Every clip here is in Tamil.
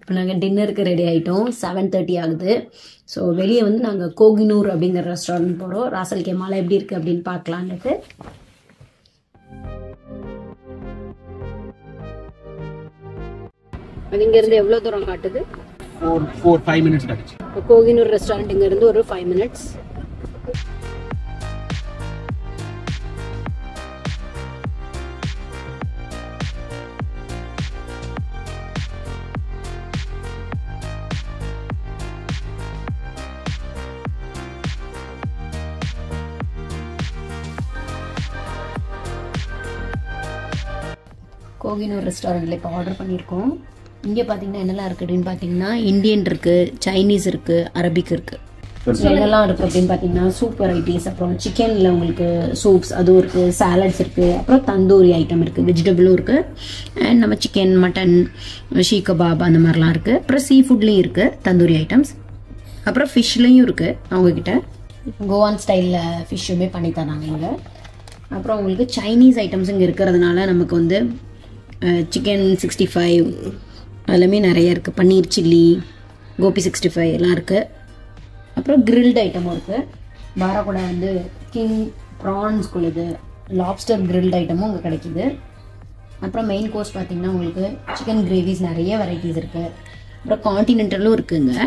இப்போ நாங்கள் டின்னருக்கு ரெடி ஆகிட்டோம் செவன் தேர்ட்டி ஆகுது ஸோ வெளியே வந்து நாங்கள் கோகினூர் அப்படிங்கிற ரெஸ்டாரண்ட் போகிறோம் ராசல் கேமாலா எப்படி இருக்குது அப்படின்னு பார்க்கலான்ட்டு அது இங்கேருந்து எவ்வளோ தூரம் காட்டுது ஃபோர் ஃபோர் ஃபைவ் மினிட்ஸ் கிடச்சி இப்போ கோகினூர் ரெஸ்டாரண்ட் இங்கேருந்து ஒரு ஃபைவ் மினிட்ஸ் கோகினூர் ரெஸ்டாரண்ட்டில் இப்போ ஆர்டர் பண்ணியிருக்கோம் இங்கே பார்த்தீங்கன்னா என்னெல்லாம் இருக்குது அப்படின்னு பார்த்தீங்கன்னா இந்தியன் இருக்குது சைனீஸ் இருக்குது அரபிக் இருக்குது என்னெல்லாம் இருக்குது அப்படின்னு பார்த்தீங்கன்னா சூப் வெரைட்டிஸ் அப்புறம் சிக்கனில் உங்களுக்கு சூப்ஸ் அதுவும் இருக்குது சாலட்ஸ் இருக்குது அப்புறம் தந்தூரி ஐட்டம் இருக்குது வெஜிடபிளும் இருக்குது அண்ட் நம்ம சிக்கன் மட்டன் ஷீ கபாப் அந்த மாதிரிலாம் இருக்குது அப்புறம் சீ ஃபுட்லேயும் இருக்குது தந்தூரி ஐட்டம்ஸ் அப்புறம் ஃபிஷ்லேயும் இருக்குது அவங்கக்கிட்ட கோவான் ஸ்டைலில் ஃபிஷ்ஷுமே பண்ணி தராங்க இங்கே அப்புறம் உங்களுக்கு சைனீஸ் ஐட்டம்ஸ் இங்கே இருக்கிறதுனால நமக்கு வந்து சிக்கன் சிக்ஸ்டி ஃபைவ் அதுலேயுமே நிறைய இருக்குது paneer chilli gobi sixty five எல்லாம் இருக்குது அப்புறம் கிரில்டு ஐட்டமும் இருக்குது பாராகுடா வந்து கிங் ப்ரான்ஸ்குள்ளது லாப்ஸ்டர் கிரில்டு ஐட்டமும் இங்கே கிடைக்குது அப்புறம் மெயின் கோர்ஸ் பார்த்தீங்கன்னா உங்களுக்கு சிக்கன் கிரேவிஸ் நிறைய வெரைட்டிஸ் இருக்குது அப்புறம் காண்டினென்டலும் இருக்குங்க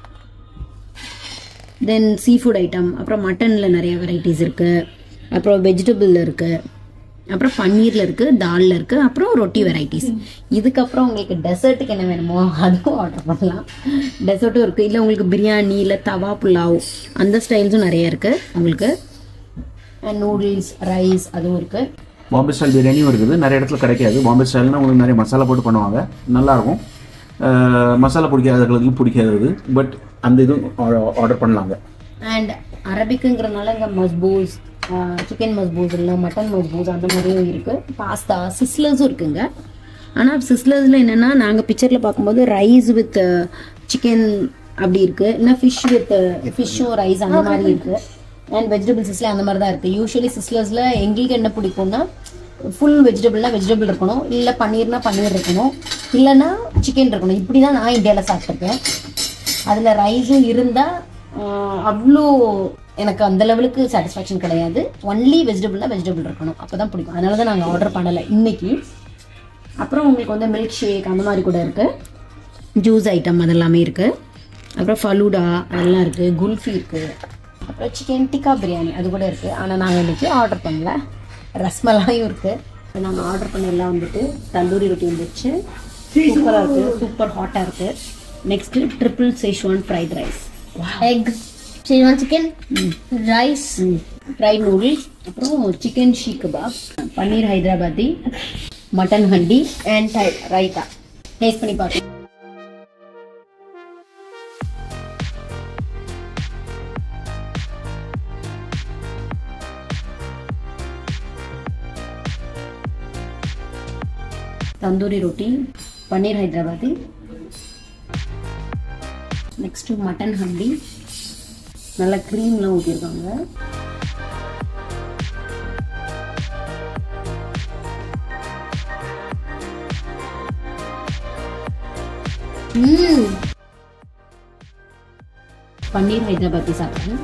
தென் சீ ஃபுட் ஐட்டம் அப்புறம் மட்டனில் நிறைய வெரைட்டிஸ் இருக்குது அப்புறம் வெஜிடபிளில் இருக்குது அப்புறம் பன்னீரில் இருக்குது தாலில் இருக்குது அப்புறம் ரொட்டி வெரைட்டிஸ் இதுக்கப்புறம் உங்களுக்கு டெசர்ட்டுக்கு என்ன வேணுமோ அதுவும் ஆர்டர் பண்ணலாம் டெசர்ட்டும் இருக்குது இல்லை உங்களுக்கு பிரியாணி இல்லை தவா புலாவ் அந்த ஸ்டைல்ஸும் நிறைய இருக்குது உங்களுக்கு நூடுல்ஸ் ரைஸ் அதுவும் இருக்குது பாம்பே ஸ்டைல் பிரியாணியும் இருக்குது நிறைய இடத்துல கிடைக்காது பாம்பே ஸ்டைல்னா உங்களுக்கு நிறைய மசாலா போட்டு பண்ணுவாங்க நல்லாயிருக்கும் அஹ் மசாலா பிடிக்காதவர்களுக்கு பிடிக்காதது பட் அந்த இதுவும் ஆர்டர் பண்ணலாங்க அண்ட் அரபிக்குங்கிறனால இங்கே மஸ்பூஸ் சிக்கன் மஸ்பூஸ் இல்லை மட்டன் மஸ்பூஸ் அந்த மாதிரியும் இருக்குது பாஸ்தா சிஸ்லர்ஸும் இருக்குங்க ஆனால் சிஸ்லர்ஸில் என்னென்னா நாங்கள் பிக்சரில் பார்க்கும்போது ரைஸ் வித் சிக்கன் அப்படி இருக்குது இல்லை ஃபிஷ் வித் ஃபிஷ்ஷும் ரைஸ் அந்த மாதிரி இருக்குது அண்ட் வெஜிடபிள் சிஸ்ல அந்த மாதிரி தான் இருக்குது யூஸ்வலி சிஸ்லர்ஸில் எங்களுக்கு என்ன பிடிக்கும்னா ஃபுல் வெஜிடபிள்னா வெஜிடபிள் இருக்கணும் இல்லை பன்னீர்னா பன்னீர் இருக்கணும் இல்லைன்னா சிக்கன் இருக்கணும் இப்படி தான் நான் இந்தியாவில் சாப்பிட்ருக்கேன் அதில் ரைஸும் இருந்தால் அவ்வளோ எனக்கு அந்த லெவலுக்கு சாட்டிஸ்ஃபேக்ஷன் கிடையாது ஒன்லி வெஜிடபிள்னா வெஜிடபிள் இருக்கணும் அப்போ தான் பிடிக்கும் அதனால தான் நாங்கள் ஆர்டர் பண்ணலை இன்னைக்கு அப்புறம் உங்களுக்கு வந்து மில்க் ஷேக் அந்த மாதிரி கூட இருக்குது ஜூஸ் ஐட்டம் அதெல்லாமே இருக்குது அப்புறம் ஃபலூடா அதெல்லாம் இருக்குது குல்ஃபி இருக்குது அப்புறம் சிக்கன் டிக்கா பிரியாணி அது கூட இருக்குது ஆனால் நாங்கள் இன்னைக்கு ஆர்டர் பண்ணல ரஸ்மலாயும் இருக்குது நாங்கள் ஆர்டர் பண்ண எல்லாம் வந்துட்டு தந்தூரி ரொட்டி வந்துச்சு சூப்பராக இருக்குது சூப்பர் ஹாட்டாக இருக்குது next triple Szechuan fried rice egg, Szechuan chicken, rice, fried noodles அப்புறம் chicken seekh kebab paneer Hyderabadi mutton handi and raita taste பண்ணி பார்க்கலாம் தந்தூரி ரொட்டி பன்னீர் ஹைதராபாதி நெக்ஸ்ட்டு மட்டன் ஹண்டி நல்லா க்ரீம்லாம் ஊற்றிருக்காங்க பன்னீர் ஹைதராபாத்தி சாப்பிட்டேன்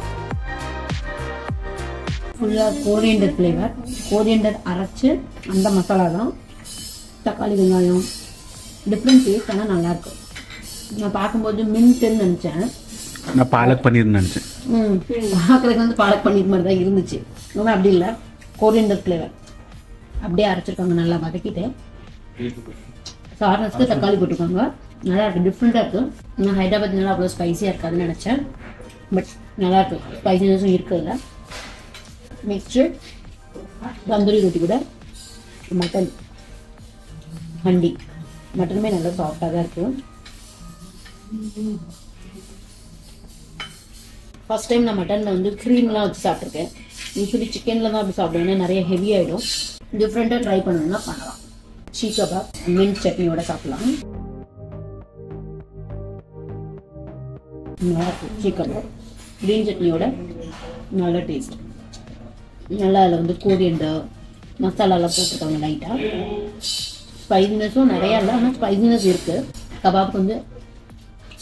ஃபுல்லாக கோரியண்டர் ஃப்ளேவர் கோரியண்டர் அரைச்சு அந்த மசாலா தான் தக்காளி வெங்காயம் டிஃப்ரெண்ட் டேஸ்ட் ஆனால் நல்லாயிருக்கும் நான் பார்க்கும்போது மின்ட்டுன்னு நினச்சேன் நான் பாலக் பன்னீர்னு நினச்சேன் ம் பார்க்குறதுக்கு வந்து பாலக் பன்னீர் மாதிரி தான் இருந்துச்சு ஆனால் அப்படி இல்லை கோரியண்டர் ஃப்ளேவர் அப்படியே அரைச்சிருக்காங்க நல்லா வதக்கிட்டு சார்னஸ்க்கு தக்காளி போட்டிருக்காங்க நல்லா இருக்கு டிஃப்ரெண்ட்டாக இருக்குது நான் ஹைதராபாத் நல்லா அவ்வளோ ஸ்பைசியாக இருக்காதுன்னு நினச்சேன் பட் நல்லா இருக்கு ஸ்பைசினஸும் இருக்குதுல்ல நெக்ஸ்ட்டு தந்தூரி ரொட்டி கூட மட்டன் ஹண்டி மட்டனுமே நல்லா சாஃப்டாக தான் இருக்குது ஃபர்ஸ்ட் டைம் நான் மட்டனில் வந்து க்ரீம்லாம் வச்சு சாப்பிட்ருக்கேன் யூஸ்வலி சிக்கனில் தான் அப்படி சாப்பிடுவேன் ஏன்னா நிறைய ஹெவி ஆகிடும் டிஃப்ரெண்ட்டாக ட்ரை பண்ணணும்னா பண்ணலாம் ஷீ கபாப் மின்ட் சட்னியோட சாப்பிடலாம் நல்லா இருக்கும் ஷீ கபாப் க்ரீன் சட்னியோட நல்ல டேஸ்ட் நல்லா அதில் வந்து கோரியண்டர் மசாலாலாம் போட்டிருக்காங்க லைட்டாக ஸ்பைசினஸும் நிறையா இல்லை ஆனால் ஸ்பைசினஸ் இருக்குது கபாப் வந்து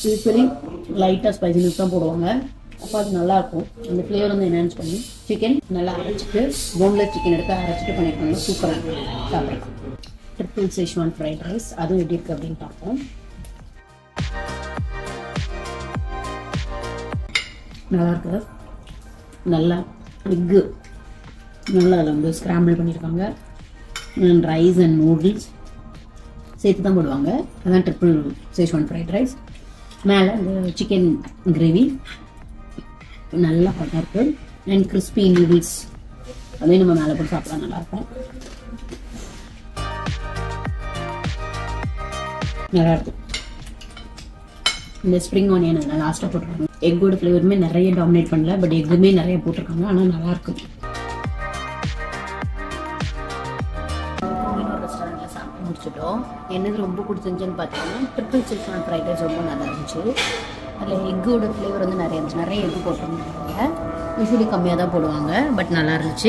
யூஸ்வலி லைட்டாக ஸ்பைசினஸ் தான் போடுவாங்க அப்போ அது நல்லா இருக்கும் அந்த ஃப்ளேவர் வந்து என்ஹான்ஸ் பண்ணி சிக்கன் நல்லா அரைச்சிட்டு போன்லெஸ் சிக்கன் எடுத்து அரைச்சிட்டு பண்ணியிருக்காங்க சூப்பராக இருக்கும் சாப்பிட்றதுக்கு ட்ரிபிள் சேஷ்வான் ஃப்ரைட் ரைஸ் அதுவும் எப்படி இருக்குது அப்படின்னு பார்ப்போம் நல்லா இருக்கு நல்லா எக்கு நல்லா அதில் வந்து ஸ்க்ராம்பிள் பண்ணியிருக்காங்க ரைஸ் அண்ட் நூடுல்ஸ் சேர்த்து தான் போடுவாங்க அதான் ட்ரிபிள் சேஷ்வான் ஃப்ரைட் ரைஸ் மேலே இந்த சிக்கன் கிரேவி நல்லா ஹாட்டாக இருக்கு அண்ட் கிறிஸ்பி நூடுல்ஸ் அதையும் நம்ம மேலே போட்டு சாப்பிடலாம் நல்லாயிருக்கும் நல்லா இருக்கும் இந்த ஸ்ப்ரிங் ஆனியன் அதில் லாஸ்ட்டாக போட்டிருக்காங்க எக்கோட ஃப்ளேவருமே நிறைய டாமினேட் பண்ணல பட் எக்குமே நிறைய போட்டிருக்காங்க ஆனால் நல்லா இருக்கும் ரெஸ்டாரண்ட்டில் சாப்பிட்டு முடிச்சிட்டோம் என்னது ரொம்ப பிடிச்சிருந்துச்சுன்னு பார்த்தீங்கன்னா ட்ரிபிள் சிக்கன் ஃப்ரைட் ரைஸ் ரொம்ப நல்லா இருந்துச்சு அதில் எக்கோட ஃப்ளேவர் வந்து நிறைய இருந்துச்சு நிறைய எக்கு போட்டிருந்தாங்க யூஸ்வலி கம்மியாக தான் போடுவாங்க பட் நல்லா இருந்துச்சு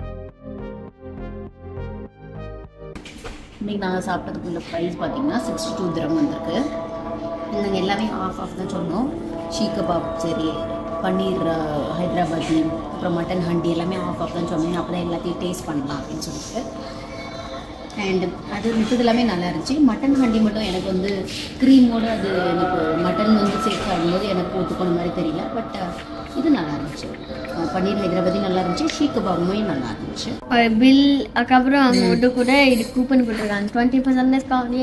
இன்னைக்கு நாங்கள் சாப்பிட்டதுக்குள்ள ப்ரைஸ் பார்த்தீங்கன்னா சிக்ஸ்டி டூ திரம் வந்திருக்கு நாங்கள் எல்லாமே ஆஃப் ஆஃப் தான் சொன்னோம் ஷீ கபாப் சரி பன்னீர் அஹ், ஹைதராபாதி அப்புறம் மட்டன் ஹண்டி எல்லாமே ஆஃப் ஆஃப் தான் சொன்னேன் அப்போ தான் எல்லாத்தையும் டேஸ்ட் பண்ணலாம் அப்படின்னு சொல்லிட்டு அண்ட் அது மிச்சது எல்லாமே நல்லா இருந்துச்சு மட்டன் ஹண்டி மட்டும் எனக்கு வந்து க்ரீமோடு அது எனக்கு மட்டன் வந்து சேர்த்து ஆடும்போது எனக்கு ஒத்துக்கொண்ட மாதிரி தெரியல பட் இது நல்லா இருந்துச்சு அஹ், பன்னீர் ஹைதராபாதி நல்லா இருந்துச்சு ஷீ கபாபுமே நல்லா இருந்துச்சு ஒரு பில் அதுக்கப்புறம் அவங்க வந்து கூட இது கூப்பன் கொடுத்துருக்காங்க twenty percent discount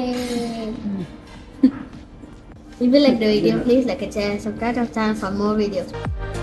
If you like the video, please like and share, subscribe to our channel for more videos.